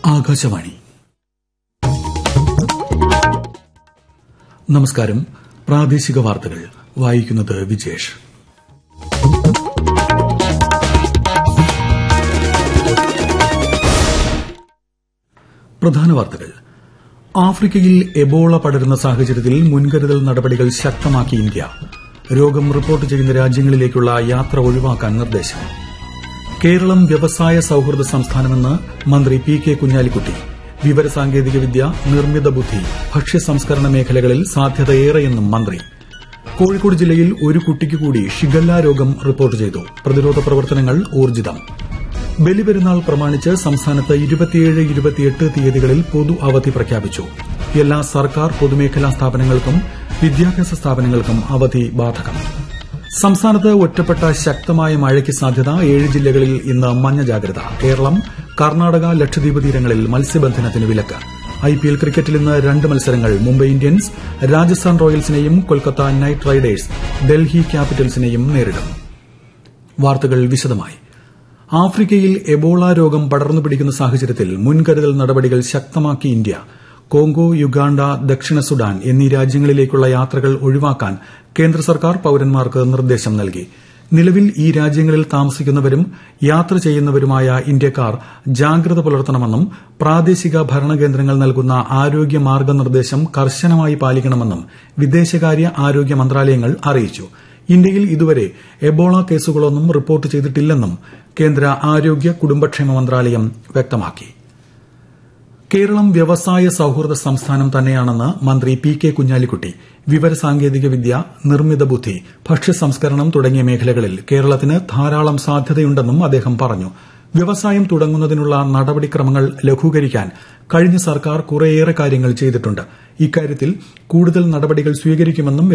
ആകാശവാണി നമസ്കാരം പ്രാദേശിക വാർത്തകൾ വായിക്കുന്നത് വിജേഷ് പ്രധാന വാർത്തകൾ ആഫ്രിക്കയിൽ എബോള പടരുന്ന സാഹചര്യത്തിൽ മുൻകരുതൽ നടപടികൾ ശക്തമാക്കി ഇന്ത്യ രോഗം റിപ്പോർട്ട് ചെയ്യുന്ന രാജ്യങ്ങളിലേക്കുള്ള യാത്ര ഒഴിവാക്കാൻ നിർദ്ദേശം കേരളം വ്യവസായ സൌഹൃദ സംസ്ഥാനമെന്ന് മന്ത്രി പി കെ കുഞ്ഞാലിക്കുട്ടി വിവരസാങ്കേതികവിദ്യ നിർമ്മിത ബുദ്ധി ഭക്ഷ്യ സംസ്കരണ മേഖലകളിൽ സാധ്യതയേറെയെന്നും മന്ത്രി കോഴിക്കോട് ജില്ലയിൽ ഒരു കുട്ടിക്ക് കൂടി ഷിഗല്ല രോഗം റിപ്പോർട്ട് ചെയ്തു പ്രതിരോധ പ്രവർത്തനങ്ങൾ ഊർജിതം ബലിപെരുന്നാൾ പ്രമാണിച്ച് സംസ്ഥാനത്ത് ഇരുപത്തിയേഴ് ഇരുപത്തിയെട്ട് തീയതികളിൽ പൊതു അവധി പ്രഖ്യാപിച്ചു എല്ലാ സർക്കാർ പൊതുമേഖലാ സ്ഥാപനങ്ങൾക്കും വിദ്യാഭ്യാസ സ്ഥാപനങ്ങൾക്കും അവധി ബാധകം സംസ്ഥാനത്ത് ഒറ്റപ്പെട്ട ശക്തമായ മഴയ്ക്ക് സാധ്യത ഏഴ് ജില്ലകളിൽ ഇന്ന് മഞ്ഞ ജാഗ്രത കേരളം കർണാടക ലക്ഷദ്വീപ് തീരങ്ങളിൽ മത്സ്യബന്ധനത്തിന് വിലക്ക് ഐപിഎൽ ക്രിക്കറ്റിൽ ഇന്ന് രണ്ട് മത്സരങ്ങൾ മുംബൈ ഇന്ത്യൻസ് രാജസ്ഥാൻ റോയൽസിനെയും കൊൽക്കത്ത നൈറ്റ് റൈഡേഴ്സ് ഡൽഹി ക്യാപിറ്റൽസിനെയും നേരിടും വാർത്തകൾ വിശദമായി ആഫ്രിക്കയിൽ എബോള രോഗം പടർന്നു പിടിക്കുന്ന സാഹചര്യത്തിൽ മുൻകരുതൽ നടപടികൾ ശക്തമാക്കി ഇന്ത്യ കോങ്കോ യുഗാണ്ട ദക്ഷിണ സുഡാൻ എന്നീ രാജ്യങ്ങളിലേക്കുള്ള യാത്രകൾ ഒഴിവാക്കാൻ കേന്ദ്ര സർക്കാർ പൌരന്മാർക്ക് നിർദ്ദേശം നൽകി നിലവിൽ ഈ രാജ്യങ്ങളിൽ താമസിക്കുന്നവരും യാത്ര ചെയ്യുന്നവരുമായ ഇന്ത്യക്കാർ ജാഗ്രത പുലർത്തണമെന്നും പ്രാദേശിക ഭരണകേന്ദ്രങ്ങൾ നൽകുന്ന ആരോഗ്യ മാർഗ്ഗനിർദ്ദേശം കർശനമായി പാലിക്കണമെന്നും വിദേശകാര്യ ആരോഗ്യ മന്ത്രാലയങ്ങൾ അറിയിച്ചു ഇന്ത്യയിൽ ഇതുവരെ എബോള കേസുകളൊന്നും റിപ്പോർട്ട് ചെയ്തിട്ടില്ലെന്നും കേന്ദ്ര ആരോഗ്യ കുടുംബക്ഷേമ മന്ത്രാലയം വ്യക്തമാക്കി കേരളം വ്യവസായ സൌഹൃദ സംസ്ഥാനം തന്നെയാണെന്ന് മന്ത്രി പി കെ കുഞ്ഞാലിക്കുട്ടി വിവരസാങ്കേതികവിദ്യ നിർമ്മിത ബുദ്ധി ഭക്ഷ്യ സംസ്കരണം തുടങ്ങിയ മേഖലകളിൽ കേരളത്തിന് ധാരാളം സാധ്യതയുണ്ടെന്നും അദ്ദേഹം പറഞ്ഞു വ്യവസായം തുടങ്ങുന്നതിനുള്ള നടപടിക്രമങ്ങൾ ലഘൂകരിക്കാൻ കഴിഞ്ഞ സർക്കാർ കുറെയേറെ കാര്യങ്ങൾ ചെയ്തിട്ടുണ്ട് ഇക്കാര്യത്തിൽ കൂടുതൽ നടപടികൾ സ്വീകരിക്കുമെന്നും